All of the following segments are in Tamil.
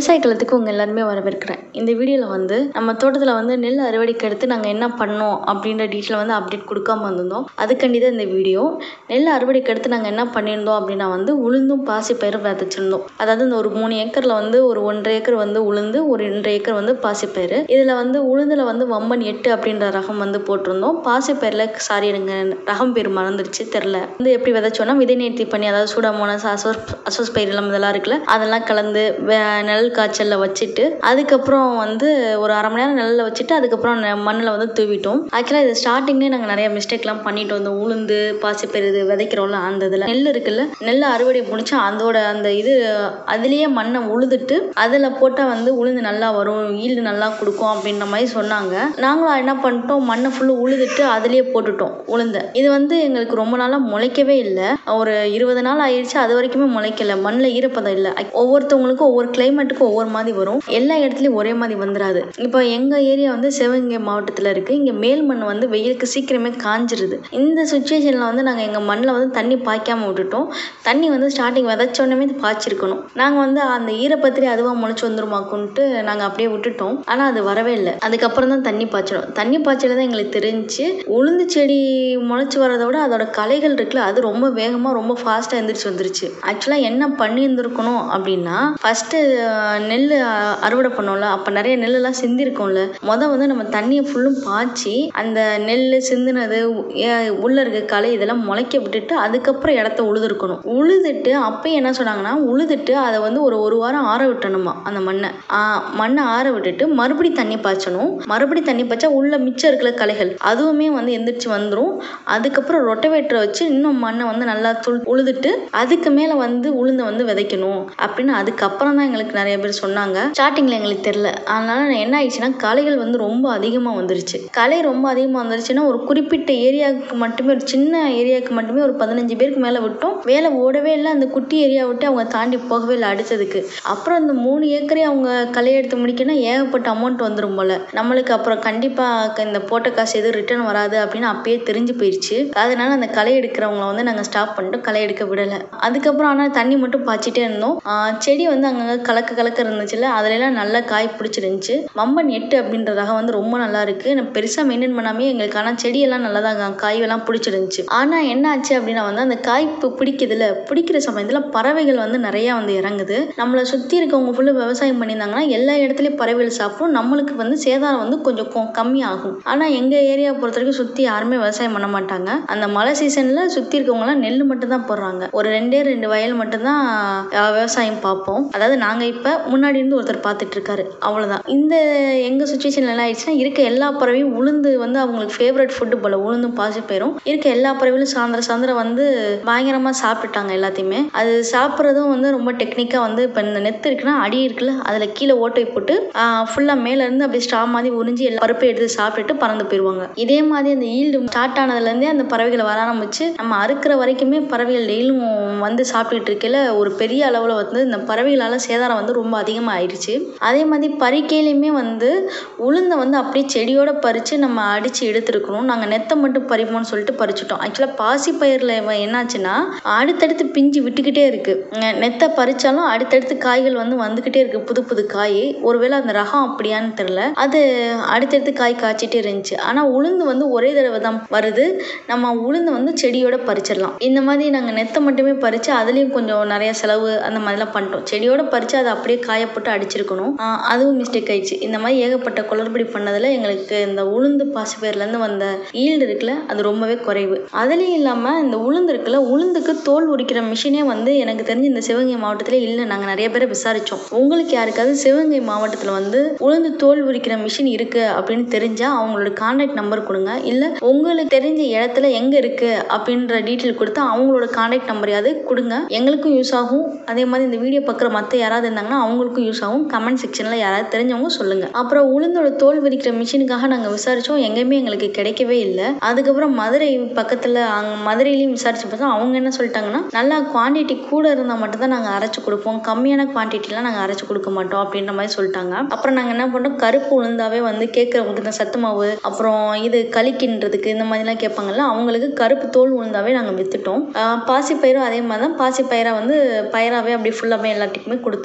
விவசாய களத்துக்கு உங்கள் எல்லாருமே வரவேற்கிறேன் இந்த வீடியோவில் வந்து நம்ம தோட்டத்தில் வந்து நெல் அறுவடைக்கு அடுத்து நாங்கள் என்ன பண்ணோம் அப்படின்ற டீட்டெயில் வந்து அப்டேட் கொடுக்காம வந்திருந்தோம் அதுக்காண்டி தான் இந்த வீடியோ நெல் அறுவடைக்கு அடுத்து நாங்கள் என்ன பண்ணியிருந்தோம் அப்படின்னா வந்து உளுந்தும் பாசிப்பயிரும் விதைச்சிருந்தோம் அதாவது இந்த ஒரு மூணு ஏக்கரில் வந்து ஒரு ஒன்றரை ஏக்கர் வந்து உளுந்து ஒரு ரெண்டரை ஏக்கர் வந்து பாசிப்பயிறு இதில் வந்து உளுந்தில் வந்து வம்பன் எட்டு அப்படின்ற ரகம் வந்து போட்டிருந்தோம் பாசிப்பயிரில் சாரி எனக்கு ரகம் பேர் மறந்துடுச்சு தெரில வந்து எப்படி விதைச்சோன்னா விதை நேர்த்தி பண்ணி அதாவது சூடாமோனஸ் அசோஸ் அசோஸ் பயிரெல்லாம் இதெல்லாம் இருக்குல்ல அதெல்லாம் கலந்து வே- நிழல் காய்ச்சலில் வச்சுட்டு அதுக்கப்புறம் வந்து ஒரு அரை மணி நேரம் நிழல்ல வச்சுட்டு அதுக்கப்புறம் மண்ணில் வந்து தூவிட்டோம் ஆக்சுவலாக இது ஸ்டார்டிங்லேயே நாங்கள் நிறைய மிஸ்டேக்லாம் பண்ணிட்டோம் இந்த உளுந்து பாசிப்பயிறு இது விதைக்கிறோம்ல அந்த இதில் நெல் இருக்குல்ல நெல் அறுவடை முடிச்சு அதோட அந்த இது அதுலேயே மண்ணை உழுதுட்டு அதில் போட்டால் வந்து உளுந்து நல்லா வரும் ஈல்டு நல்லா கொடுக்கும் அப்படின்ற மாதிரி சொன்னாங்க நாங்களும் என்ன பண்ணிட்டோம் மண்ணை ஃபுல்லு உழுதுட்டு அதுலேயே போட்டுட்டோம் உளுந்த இது வந்து எங்களுக்கு ரொம்ப நாளாக முளைக்கவே இல்லை ஒரு இருபது நாள் ஆயிடுச்சு அது வரைக்குமே முளைக்கல மண்ணில் ஈரப்பதம் இல்லை ஒவ்வொருத்தவங்களுக்கும் ஒவ்வொரு கிளைமேட்டுக்கும் ஒவ்வொரு மாதிரி வரும் எல்லா இடத்துலையும் ஒரே மாதிரி வந்துடாது இப்போ எங்கள் ஏரியா வந்து சிவகங்கை மாவட்டத்தில் இருக்குது இங்கே மேல் மண் வந்து வெயிலுக்கு சீக்கிரமே காஞ்சிருது இந்த சுச்சுவேஷனில் வந்து நாங்கள் எங்கள் மண்ணில் வந்து தண்ணி பாய்க்காம விட்டுட்டோம் தண்ணி வந்து ஸ்டார்டிங் விதைச்சோடனே பாய்ச்சிருக்கணும் நாங்கள் வந்து அந்த ஈரப்பத்திரி அதுவாக முளைச்சி வந்துருமாக்குன்ட்டு நாங்கள் அப்படியே விட்டுட்டோம் ஆனால் அது வரவே இல்லை அதுக்கப்புறம் தான் தண்ணி பாய்ச்சணும் தண்ணி பாய்ச்சல தான் எங்களுக்கு தெரிஞ்சு உளுந்து செடி முளைச்சி வரதை விட அதோட களைகள் இருக்குல்ல அது ரொம்ப வேகமாக ரொம்ப ஃபாஸ்ட்டாக எந்திரிச்சு வந்துருச்சு ஆக்சுவலாக என்ன பண்ணியிருந்திருக்கணும் அப்படின்னா ஃபஸ்ட்டு நெல் அஹ், அறுவடை பண்ணோம்ல அப்போ நிறைய நெல்லெல்லாம் சிந்திருக்கும்ல மொதல் வந்து நம்ம தண்ணியை ஃபுல்லும் பாய்ச்சி அந்த நெல் சிந்தினது ஏ- உள்ள இருக்க களை இதெல்லாம் முளைக்க விட்டுட்டு அதுக்கப்புறம் இடத்த உழுதுருக்கணும் உழுதுட்டு அப்பயும் என்ன சொன்னாங்கன்னா உழுதுட்டு அதை வந்து ஒரு ஒரு வாரம் ஆற விட்டணுமா அந்த மண்ணை ஆஹ் மண்ணை ஆற விட்டுட்டு மறுபடி தண்ணி பாய்ச்சணும் மறுபடி தண்ணி பாய்ச்சா உள்ள மிச்சம் இருக்கிற களைகள் அதுவுமே வந்து எந்திரிச்சு வந்துடும் அதுக்கப்புறம் ரொட்டவேட்டரை வச்சு இன்னும் மண்ணை வந்து நல்லா துள் உழுதுட்டு அதுக்கு மேலே வந்து உளுந்தை வந்து விதைக்கணும் அப்படின்னு அதுக்கப்புறம் தான் எங்களுக்கு நிறைய பேர் சொன்னாங்க ஸ்டார்டிங்கில் எங்களுக்கு தெரில அதனால என்ன ஆயிடுச்சுன்னா களைகள் வந்து ரொம்ப அதிகமாக வந்துருச்சு களை ரொம்ப அதிகமாக வந்துருச்சுன்னா ஒரு குறிப்பிட்ட ஏரியாவுக்கு மட்டுமே ஒரு சின்ன ஏரியாவுக்கு மட்டுமே ஒரு பதினஞ்சு பேருக்கு மேலே விட்டோம் வேலை ஓடவே இல்லை அந்த குட்டி ஏரியா விட்டு அவங்க தாண்டி போகவே இல்லை அடுத்ததுக்கு அப்புறம் இந்த மூணு ஏக்கரே அவங்க களை எடுத்து முடிக்கணும்னா ஏகப்பட்ட அமௌண்ட் வந்துடும் போல நம்மளுக்கு அப்புறம் கண்டிப்பாக இந்த போட்ட காசு எதுவும் ரிட்டர்ன் வராது அப்படின்னு அப்பயே தெரிஞ்சு போயிடுச்சு அதனால அந்த களை எடுக்கிறவங்கள வந்து நாங்கள் ஸ்டாப் பண்ணிட்டு களை எடுக்க விடலை அதுக்கப்புறம் ஆனால் தண்ணி மட்டும் பாய்ச்சிட்டே இருந்தோம் ஆஹ் செடி வந்து அங்கங்கே கலக்க கலக்க இருந்துச்சுல அதுலலாம் நல்லா காய் பிடிச்சிருந்துச்சு மம்பன் எட்டு அப்படின்ற ரகம் வந்து ரொம்ப நல்லா இருக்கு நான் பெருசாக மெயின்டைன் பண்ணாமே எங்களுக்கு ஆனால் செடியெல்லாம் நல்லா தான் காயெல்லாம் பிடிச்சிருந்துச்சு ஆனால் என்ன ஆச்சு அப்படின்னா வந்து அந்த காய் இப்போ பிடிக்குதுல பிடிக்கிற சமயத்தில் பறவைகள் வந்து நிறையா வந்து இறங்குது நம்மளை சுற்றி இருக்கவங்க ஃபுல்லு விவசாயம் பண்ணியிருந்தாங்கன்னா எல்லா இடத்துலையும் பறவைகள் சாப்பிடும் நம்மளுக்கு வந்து சேதாரம் வந்து கொஞ்சம் கொ- கம்மியாகும் ஆனால் எங்கள் ஏரியா பொறுத்த வரைக்கும் சுற்றி யாருமே விவசாயம் பண்ண மாட்டாங்க அந்த மழை சீசனில் சுற்றி இருக்கவங்கலாம் நெல் மட்டும் தான் போடுறாங்க ஒரு ரெண்டே ரெண்டு வயல் மட்டும்தான் அஹ், விவசாயம் பார்ப்போம் அதாவது நாங்கள் இப்போ முன்னாடி இருந்து ஒருத்தர் பார்த்துட்டு இருக்காரு அவ்வளோதான் இந்த எங்கள் சுச்சுவேஷனில் என்ன ஆயிடுச்சுன்னா இருக்க எல்லா பறவையும் உளுந்து வந்து அவங்களுக்கு ஃபேவரட் ஃபுட்டு போல உளுந்தும் பாசி போயிடும் இருக்க எல்லா பறவைகளும் சாயந்தரம் சாயந்தரம் வந்து பயங்கரமாக சாப்பிட்டுட்டாங்க எல்லாத்தையுமே அது சாப்பிட்றதும் வந்து ரொம்ப டெக்னிக்காக வந்து இப்போ இந்த நெத்து இருக்குன்னா அடி இருக்குல்ல அதில் கீழே ஓட்டை போட்டு ஃபுல்லாக மேலேருந்து அப்படியே ஸ்ட்ரா மாதிரி உறிஞ்சி எல்லா பருப்பை எடுத்து சாப்பிட்டுட்டு பறந்து போயிடுவாங்க இதே மாதிரி அந்த ஈல்டு ஸ்டார்ட் ஆனதுலேருந்தே அந்த பறவைகள் வர ஆரம்பிச்சு நம்ம அறுக்கிற வரைக்குமே பறவைகள் டெய்லியும் வந்து சாப்பிட்டுட்டு இருக்கையில ஒரு பெரிய அளவில் வந்து இந்த பறவைகளால் சேதாரம் வந்து ரொம்ப அதிகமாக ஆயிடுச்சு அதே மாதிரி பறிக்கையிலையுமே வந்து உளுந்தை வந்து அப்படியே செடியோட பறித்து நம்ம அடித்து எடுத்துருக்கணும் நாங்கள் நெத்தை மட்டும் பறிப்போம்னு சொல்லிட்டு பறிச்சிட்டோம் ஆக்சுவலாக பாசி பயிரில் என்னாச்சுன்னா அடுத்தடுத்து பிஞ்சு விட்டுக்கிட்டே இருக்கு நெ- நெத்தை பறிச்சாலும் அடுத்தடுத்து காய்கள் வந்து வந்துக்கிட்டே இருக்கு புது புது காய் ஒருவேளை அந்த ரகம் அப்படியான்னு தெரில அது அடுத்தடுத்து காய் காய்ச்சிட்டே இருந்துச்சு ஆனால் உளுந்து வந்து ஒரே தடவை தான் வருது நம்ம உளுந்து வந்து செடியோட பறிச்சிடலாம் இந்த மாதிரி நாங்கள் நெத்தை மட்டுமே பறித்து அதுலேயும் கொஞ்சம் நிறைய செலவு அந்த மாதிரிலாம் பண்ணிட்டோம் செடியோட பறித்து அதை அப்படியே காய போட்டு அடிச்சிருக்கணும் ஆஹ் அதுவும் மிஸ்டேக் ஆயிடுச்சு இந்த மாதிரி ஏகப்பட்ட குளறுபடி பண்ணதில் எங்களுக்கு இந்த உளுந்து பாசிப்பயிர்லேருந்து வந்த ஈல்டு இருக்குல்ல அது ரொம்பவே குறைவு அதுலேயும் இல்லாமல் இந்த உளுந்து இருக்குல்ல உளுந்துக்கு தோல் உரிக்கிற மிஷினே வந்து எனக்கு தெரிஞ்சு இந்த சிவகங்கை மாவட்டத்தில் இல்லை நாங்கள் நிறைய பேரை விசாரித்தோம் உங்களுக்கு யாருக்காவது சிவகங்கை மாவட்டத்தில் வந்து உளுந்து தோல் உரிக்கிற மிஷின் இருக்குது அப்படின்னு தெரிஞ்சால் அவங்களோட கான்டாக்ட் நம்பர் கொடுங்க இல்லை உங்களுக்கு தெரிஞ்ச இடத்துல எங்கே இருக்குது அப்படின்ற டீட்டெயில் கொடுத்து அவங்களோட கான்டாக்ட் நம்பரையாவது கொடுங்க எங்களுக்கும் யூஸ் ஆகும் அதே மாதிரி இந்த வீடியோ பார்க்குற மற்ற யாராவது இருந்தாங்கன்னா அவங்களுக்கும் யூஸ் ஆகும் கமெண்ட் செக்ஷனில் யாராவது தெரிஞ்சவங்க சொல்லுங்கள் அப்புறம் உளுந்தோட தோல் விரிக்கிற மிஷினுக்காக நாங்கள் விசாரித்தோம் எங்கேயுமே எங்களுக்கு கிடைக்கவே இல்லை அதுக்கப்புறம் மதுரை பக்கத்தில் அங்கே மதுரையிலையும் விசாரிச்சு பார்த்தோம் அவங்க என்ன சொல்லிட்டாங்கன்னா நல்லா குவான்டிட்டி கூட இருந்தால் மட்டும் தான் நாங்கள் அரைச்சி கொடுப்போம் கம்மியான குவான்டிட்டிலாம் நாங்கள் அரைச்சி கொடுக்க மாட்டோம் அப்படின்ற மாதிரி சொல்லிட்டாங்க அப்புறம் நாங்கள் என்ன பண்ணோம் கருப்பு உளுந்தாவே வந்து கேட்குறவங்களுக்கு இந்த சத்து மாவு அப்புறம் இது களிக்கின்றதுக்கு இந்த மாதிரிலாம் கேட்பாங்கல்ல அவங்களுக்கு கருப்பு தோல் உளுந்தாவே நாங்கள் வித்துட்டோம் ஆஹ் பாசிப்பயிரும் அதே மாதிரி தான் பாசிப்பயிரை வந்து பயிராகவே அப்படி ஃபுல்லாகவே எல்லாத்துக்குமே கொடுத்து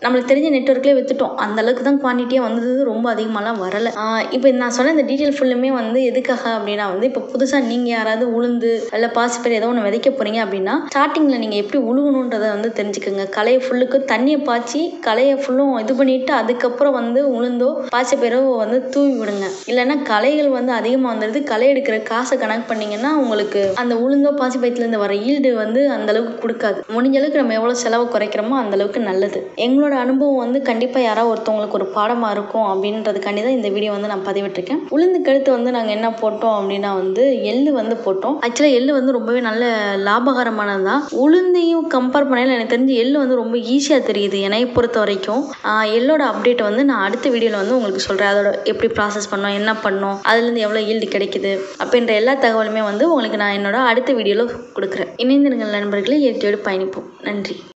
நம்மளுக்கு தெரிஞ்ச நெட்ஒர்க்லேயே வித்துட்டோம் அந்த அளவுக்கு தான் குவான்டிட்டியாக வந்தது ரொம்ப அதிகமாகலாம் வரலை இப்போ நான் சொன்ன இந்த டீட்டெயில் ஃபுல்லுமே வந்து எதுக்காக அப்படின்னா வந்து இப்போ புதுசாக நீங்கள் யாராவது உளுந்து இல்லை பாசிப்பயிர் ஏதோ ஒன்று விதைக்க போகிறீங்க அப்படின்னா ஸ்டார்டிங்கில் நீங்கள் எப்படி உழுகணுன்றதை வந்து தெரிஞ்சுக்கோங்க களையை ஃபுல்லுக்கு தண்ணியை பாய்ச்சி களையை ஃபுல்லும் இது பண்ணிவிட்டு அதுக்கப்புறம் வந்து உளுந்தோ பாசிப்பயிரோ வந்து தூவி விடுங்க இல்லைன்னா களைகள் வந்து அதிகமாக வந்துடுது களை எடுக்கிற காசை கணக்கு பண்ணிங்கன்னா உங்களுக்கு அந்த உளுந்தோ பாசிப்பயிரத்துலேருந்து வர ஈல்டு வந்து அந்த அளவுக்கு கொடுக்காது முடிஞ்ச அளவுக்கு நம்ம எவ்வளோ செலவு குறைக்கிறோமோ அந்த அளவுக்கு நல்லது எங்களோட அனுபவம் வந்து கண்டிப்பாக யாராவது ஒருத்தவங்களுக்கு ஒரு பாடமாக இருக்கும் அப்படின்றதுக்காண்டி தான் இந்த வீடியோ வந்து நான் பதிவிட்டிருக்கேன் உளுந்து கழுத்து வந்து நாங்கள் என்ன போட்டோம் அப்படின்னா வந்து எள்ளு வந்து போட்டோம் ஆக்சுவலாக எள்ளு வந்து ரொம்பவே நல்ல லாபகரமானது தான் உளுந்தையும் கம்பேர் பண்ணையில் எனக்கு தெரிஞ்சு எள்ளு வந்து ரொம்ப ஈஸியாக தெரியுது என்னை பொறுத்த வரைக்கும் ஆஹ் எள்ளோட அப்டேட் வந்து நான் அடுத்த வீடியோவில் வந்து உங்களுக்கு சொல்கிறேன் அதோட எப்படி ப்ராசஸ் பண்ணோம் என்ன பண்ணோம் அதுலேருந்து எவ்வளோ ஈல்டு கிடைக்குது அப்படின்ற எல்லா தகவலுமே வந்து உங்களுக்கு நான் என்னோட அடுத்த வீடியோவில் கொடுக்குறேன் இணைந்திருங்கள் நண்பர்களே இயற்கையோடு பயணிப்போம் நன்றி